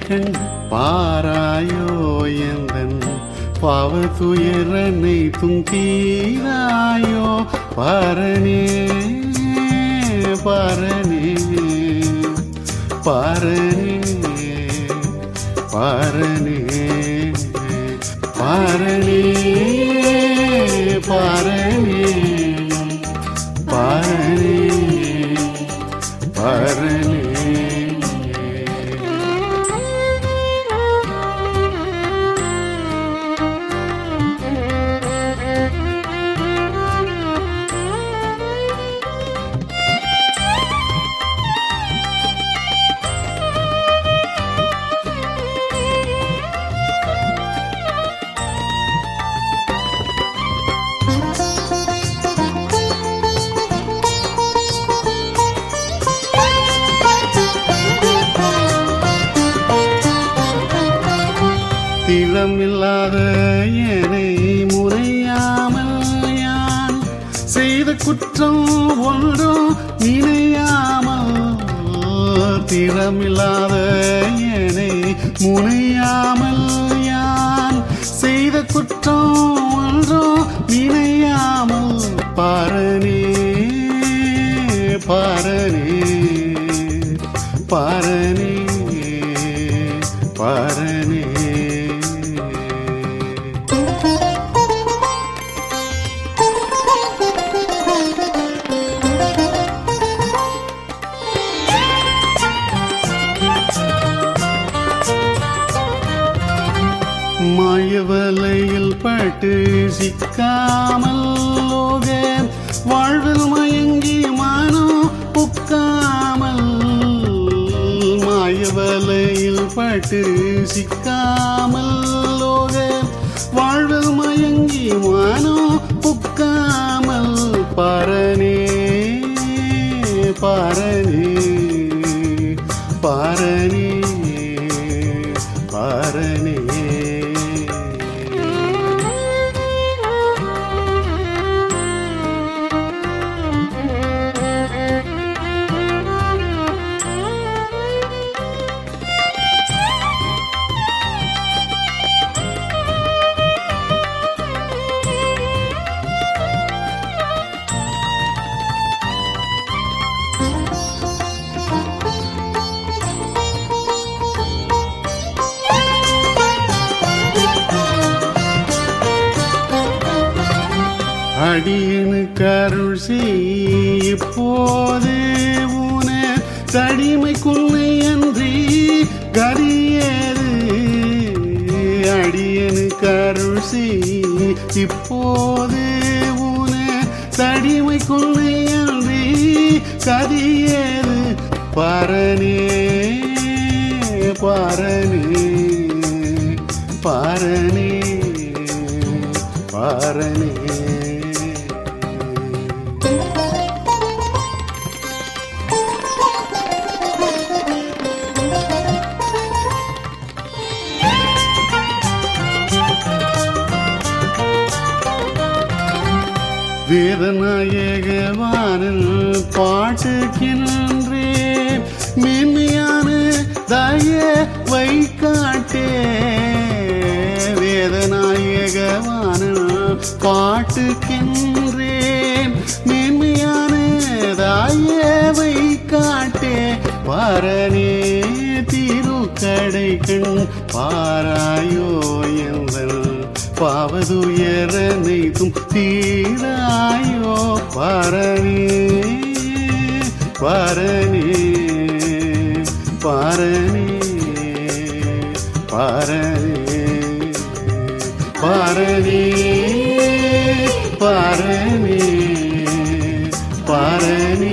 கண் பாராயோ எந்தன் பாவ துயரனை துங்கீராயோ பாரனே பாரனே பாரனே பாரனே பாரனே பாரனே பாரனே பாரனே திறமில்லாத என்னை முறையாமல் யான் செய்த குற்றம் ஒன்றும் நினையாமல் திறமில்லாத என்னை முனையாமல் யான் செய்த குற்றம் ஒன்றும் நினையாமல் பாரனே பாரனே பாரனே பாரனே மாயவலையில் பட்டு சிக்காமல் லோக வாழ்வில் மயங்கி மனம் புக்காமல் மாயவலையில் பட்டு சிக்காமல் லோக வாழ்வில் மயங்கி மனம் புக்காமல் பாரனே பாரனே பாரனே பாரனே அடியனுக்கு அருள் செய் இப்போது உன தடிமை குன்னை அன்றி கரியது அடியனுக்கு அருள் செய் இப்போது உன தடிமை குன்னை அன்றி கதியது பரனே பாரனே பாரனே பாரனே வேதநாயகவானில் பாட்டுக்கின்றே மென்மையான தய வைக்காட்டே வேதநாயகவானில் பாட்டுக்கின்றேன் மென்மையான தாயவை காட்டே பரனே திருக்கடை கண் பாராயோ எங்கள் பாவதுயரனைத்தும் தீராயோ பரனே பரனே பரனே பரனே பரனே பரனே பரனே